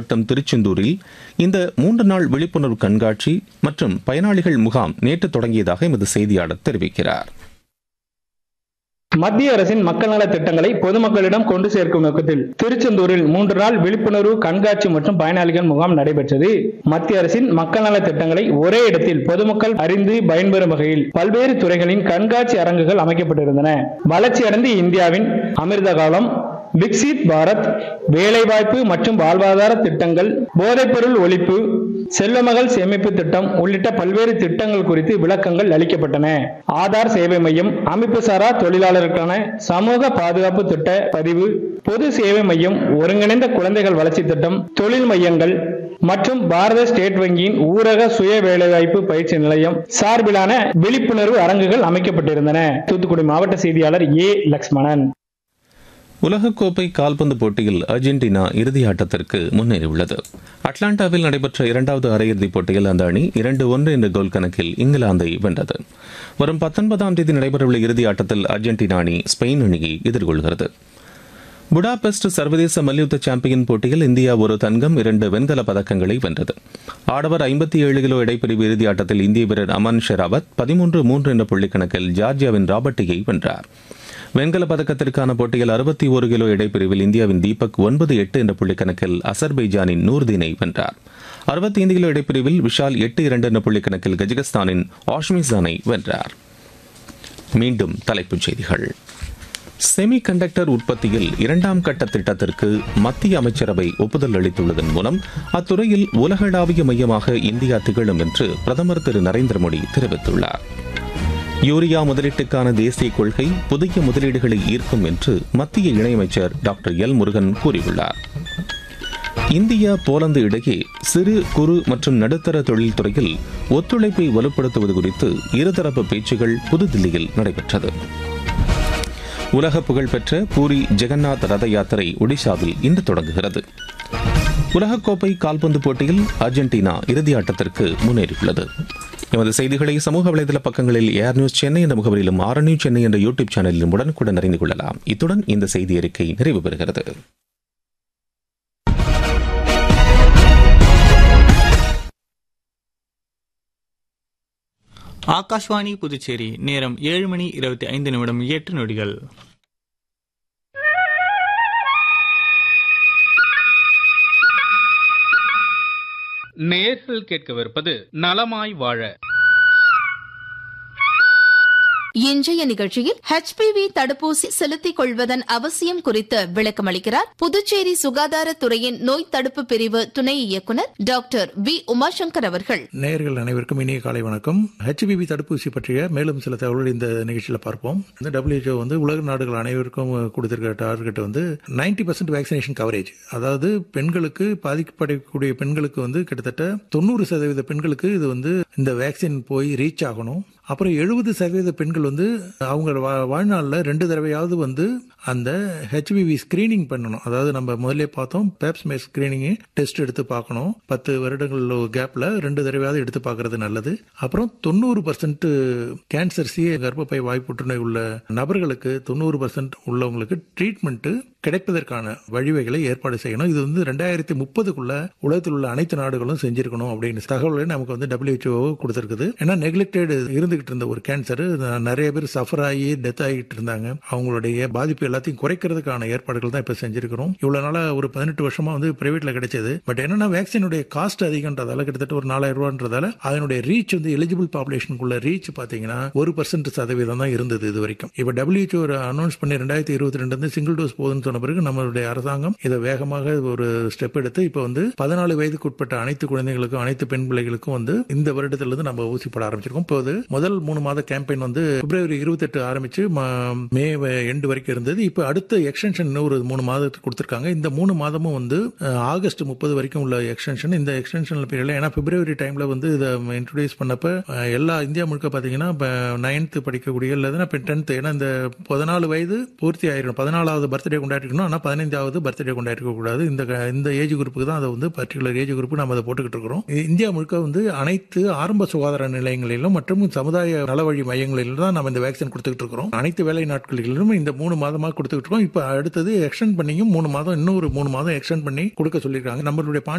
மாவட்டம் திருச்செந்தூரில் இந்த மூன்று நாள் விழிப்புணர்வு கண்காட்சி மற்றும் பயனாளிகள் முகாம் நேற்று தொடங்கியதாக எமது செய்தியாளர் தெரிவிக்கிறார் மத்திய அரசின் மக்கள் நல திட்டங்களை பொதுமக்களிடம் கொண்டு சேர்க்கும் நோக்கத்தில் திருச்செந்தூரில் மூன்று நாள் விழிப்புணர்வு கண்காட்சி மற்றும் பயனாளிகள் முகாம் நடைபெற்றது மத்திய அரசின் மக்கள் நல திட்டங்களை ஒரே இடத்தில் பொதுமக்கள் அறிந்து பயன்பெறும் வகையில் பல்வேறு துறைகளின் கண்காட்சி அரங்குகள் அமைக்கப்பட்டிருந்தன வளர்ச்சியடைந்த இந்தியாவின் அமிர்த காலம் விக்சித் பாரத் வேலைவாய்ப்பு மற்றும் வாழ்வாதார திட்டங்கள் போதைப்பொருள் ஒழிப்பு செல்வமகள் சேமிப்பு திட்டம் உள்ளிட்ட பல்வேறு திட்டங்கள் குறித்து விளக்கங்கள் அளிக்கப்பட்டன ஆதார் சேவை மையம் அமைப்பு சாரா தொழிலாளருக்கான சமூக பாதுகாப்பு திட்ட பதிவு பொது சேவை மையம் ஒருங்கிணைந்த குழந்தைகள் வளர்ச்சி திட்டம் தொழில் மையங்கள் மற்றும் பாரத ஸ்டேட் வங்கியின் ஊரக சுய வேலைவாய்ப்பு பயிற்சி நிலையம் சார்பிலான விழிப்புணர்வு அரங்குகள் அமைக்கப்பட்டிருந்தன தூத்துக்குடி மாவட்ட செய்தியாளர் ஏ லக்ஷ்மணன் உலகக்கோப்பை கால்பந்து போட்டியில் அர்ஜென்டினா இறுதி ஆட்டத்திற்கு முன்னேறியுள்ளது அட்லாண்டாவில் நடைபெற்ற இரண்டாவது அரையிறுதிப் போட்டியில் அந்த அணி இரண்டு ஒன்று என்ற கோல் கணக்கில் இங்கிலாந்தை வென்றது வரும் பத்தொன்பதாம் தேதி நடைபெறவுள்ள இறுதி ஆட்டத்தில் அர்ஜென்டினா அணி ஸ்பெயின் அணியை எதிர்கொள்கிறது புடாபெஸ்ட் சர்வதேச மல்யுத்த சாம்பியன் போட்டியில் இந்தியா ஒரு தங்கம் இரண்டு வெண்கல பதக்கங்களை வென்றது ஆடவர் ஐம்பத்தி ஏழு கிலோ இடைப்பிரிவு இறுதி ஆட்டத்தில் இந்திய வீரர் அமன் ஷெராவத் பதிமூன்று மூன்று என்ற புள்ளிக்கணக்கில் ஜார்ஜியாவின் ராபர்ட்டியை வென்றார் வெண்கல பதக்கத்திற்கான போட்டியில் அறுபத்தி ஒரு கிலோ இடைப்பிரிவில் இந்தியாவின் தீபக் ஒன்பது எட்டு என்ற புள்ளிக்கணக்கில் அசர்பைஜானின் நூர்தீனை வென்றார் அறுபத்தி ஐந்து கிலோ இடைப்பிரிவில் விஷால் எட்டு இரண்டு என்ற புள்ளிக்கணக்கில் கஜகஸ்தானின் ஆஷ்மிசானை வென்றார் மீண்டும் தலைப்புச் செய்திகள் செமி கண்டக்டர் உற்பத்தியில் இரண்டாம் கட்ட திட்டத்திற்கு மத்திய அமைச்சரவை ஒப்புதல் அளித்துள்ளதன் மூலம் அத்துறையில் உலகளாவிய மையமாக இந்தியா திகழும் என்று பிரதமர் திரு நரேந்திர மோடி தெரிவித்துள்ளார் யூரியா முதலீட்டுக்கான தேசிய கொள்கை புதிய முதலீடுகளை ஈர்க்கும் என்று மத்திய இணையமைச்சர் டாக்டர் எல் முருகன் கூறியுள்ளார் இந்தியா போலந்து இடையே சிறு குறு மற்றும் நடுத்தர தொழில்துறையில் ஒத்துழைப்பை வலுப்படுத்துவது குறித்து இருதரப்பு பேச்சுகள் புதுதில்லியில் நடைபெற்றது உலக புகழ்பெற்ற பூரி ஜெகநாத் ரத யாத்திரை ஒடிஷாவில் இன்று தொடங்குகிறது உலகக்கோப்பை கால்பந்து போட்டியில் அர்ஜென்டினா இறுதி ஆட்டத்திற்கு முன்னேறியுள்ளது எமது செய்திகளை சமூக வலைதள பக்கங்களில் ஏர் நியூஸ் சென்னை என்ற முகவரியிலும் ஆர் நியூஸ் சென்னை என்ற யூடியூப் சேனலிலும் உடனுக்குடன் அறிந்து கொள்ளலாம் இத்துடன் இந்த செய்தி அறிக்கை நிறைவு பெறுகிறது ஆகாஷ்வாணி புதுச்சேரி நேரம் ஏழு மணி இருபத்தி ஐந்து நிமிடம் எட்டு நொடிகள் நேர்கள் கேட்கவிருப்பது நலமாய் வாழ இன்றைய நிகழ்ச்சியில் ஹெச்பிவி தடுப்பூசி செலுத்திக் கொள்வதன் அவசியம் குறித்து விளக்கமளிக்கிறார் புதுச்சேரி சுகாதாரத்துறையின் நோய் தடுப்பு பிரிவு துணை இயக்குநர் டாக்டர் வி உமாசங்கர் அவர்கள் நேயர்கள் அனைவருக்கும் இனிய காலை வணக்கம் ஹெச்பிவி தடுப்பூசி பற்றிய மேலும் சில தகவல்கள் இந்த நிகழ்ச்சியில் பார்ப்போம் இந்த டபிள்யூஹெச்ஓ வந்து உலக நாடுகள் அனைவருக்கும் கொடுத்திருக்கிற டார்கெட் வந்து நைன்டி பர்சன்ட் வேக்சினேஷன் கவரேஜ் அதாவது பெண்களுக்கு பாதிக்கப்படக்கூடிய பெண்களுக்கு வந்து கிட்டத்தட்ட தொண்ணூறு சதவீத பெண்களுக்கு இது வந்து இந்த வேக்சின் போய் ரீச் ஆகணும் அப்புறம் எழுபது சதவீத பெண்கள் வந்து அவங்க வாழ்நாளில் ரெண்டு தடவையாவது வந்து அந்த ஹெச்பிவி ஸ்கிரீனிங் பண்ணணும் அதாவது நம்ம முதல்ல பார்த்தோம் பேப்ஸ்மே ஸ்கிரீனிங் டெஸ்ட் எடுத்து பார்க்கணும் பத்து வருடங்கள் கேப்ல ரெண்டு தடவையாவது எடுத்து பார்க்கறது நல்லது அப்புறம் தொண்ணூறு பர்சன்ட் கேன்சர் சி கர்ப்பப்பை வாய் புற்றுநோய் உள்ள நபர்களுக்கு தொண்ணூறு பர்சன்ட் உள்ளவங்களுக்கு ட்ரீட்மெண்ட் கிடைப்பதற்கான வழிவகைகளை ஏற்பாடு செய்யணும் இது வந்து ரெண்டாயிரத்தி முப்பதுக்குள்ள உலகத்தில் உள்ள அனைத்து நாடுகளும் செஞ்சிருக்கணும் அப்படின்னு தகவல்களை நமக்கு வந்து டபிள்யூஹெச்ஓ கொடுத்திருக்குது ஏன்னா நெக்லெக்டட் இருந்துகிட்டு இருந்த ஒரு கேன்சர் நிறைய பேர் சஃபர் ஆகி டெத் ஆகிட்டு இருந்தாங்க அவங்களுடைய பாதிப்பு எல்லாத்தையும் குறைக்கிறதுக்கான ஏற்பாடுகள் தான் இப்ப செஞ்சிருக்கிறோம் இவ்வளவு நாளா ஒரு பதினெட்டு வருஷமா வந்து பிரைவேட்ல கிடைச்சது பட் என்னன்னா வேக்சினுடைய காஸ்ட் அதிகன்றதால கிட்டத்தட்ட ஒரு நாலாயிரம் ரூபான்றதால அதனுடைய ரீச் வந்து எலிஜிபிள் பாப்புலேஷனுக்குள்ள ரீச் பாத்தீங்கன்னா ஒரு பர்சன்ட் சதவீதம் தான் இருந்தது இது வரைக்கும் இப்ப டபிள்யூஹெச்ஓ அனௌன்ஸ் பண்ணி ரெண்டாயிரத்தி இருபத்தி ரெண்டு வந்து சிங்கிள் டோஸ் போதுன்னு சொன்ன பிறகு நம்மளுடைய அரசாங்கம் இதை வேகமாக ஒரு ஸ்டெப் எடுத்து இப்ப வந்து பதினாலு வயதுக்கு உட்பட்ட அனைத்து குழந்தைகளுக்கும் அனைத்து பெண் பிள்ளைகளுக்கும் வந்து இந்த வருடத்துல இருந்து நம்ம ஊசி போட ஆரம்பிச்சிருக்கோம் இப்போது முதல் மூணு மாத கேம்பெயின் வந்து பிப்ரவரி இருபத்தி எட்டு ஆரம்பிச்சு மே எண்டு வரைக்கும் இருந்தது இப்ப அடுத்த எக்ஸ்டென்ஷன் ஒரு மூணு மாதத்துக்கு கொடுத்திருக்காங்க இந்த மூணு மாதமும் வந்து ஆகஸ்ட் முப்பது வரைக்கும் உள்ள எக்ஸ்டென்ஷன் இந்த எக்ஸ்டென்ஷன்ல பீரியட்ல ஏன்னா பிப்ரவரி டைம்ல வந்து இதை இன்ட்ரோடியூஸ் பண்ணப்ப எல்லா இந்தியா முழுக்க பாத்தீங்கன்னா நைன்த் படிக்கக்கூடிய இல்லைன்னா இப்போ டென்த் ஏன்னா இந்த பதினாலு வயது பூர்த்தி ஆயிரும் பதினாலாவது பர்த்டே கொண்டாடிக்கணும் ஆனால் பதினைந்தாவது பர்த்டே கொண்டாடிக்க கூடாது இந்த இந்த ஏஜ் குரூப்புக்கு தான் அதை வந்து பர்டிகுலர் ஏஜ் குரூப் நம்ம அதை போட்டுக்கிட்டு இருக்கிறோம் இந்தியா முழுக்க வந்து அனைத்து ஆரம்ப சுகாதார நிலையங்களிலும் மற்றும் சமுதாய நலவழி மையங்களிலும் தான் நம்ம இந்த வேக்சின் கொடுத்துக்கிட்டு இருக்கிறோம் அனைத்து வேலை நாட்களிலும் இந்த மூணு மாதமாக கொடுத்துக்கிட்டு இருக்கோம் இப்போ அடுத்தது எக்ஸ்டெண்ட் பண்ணியும் மூணு மாதம் இன்னும் ஒரு மூணு மாதம் எக்ஸ்டெண்ட் பண்ணி கொடுக்க சொல்லியிருக்காங்க நம்மளுடைய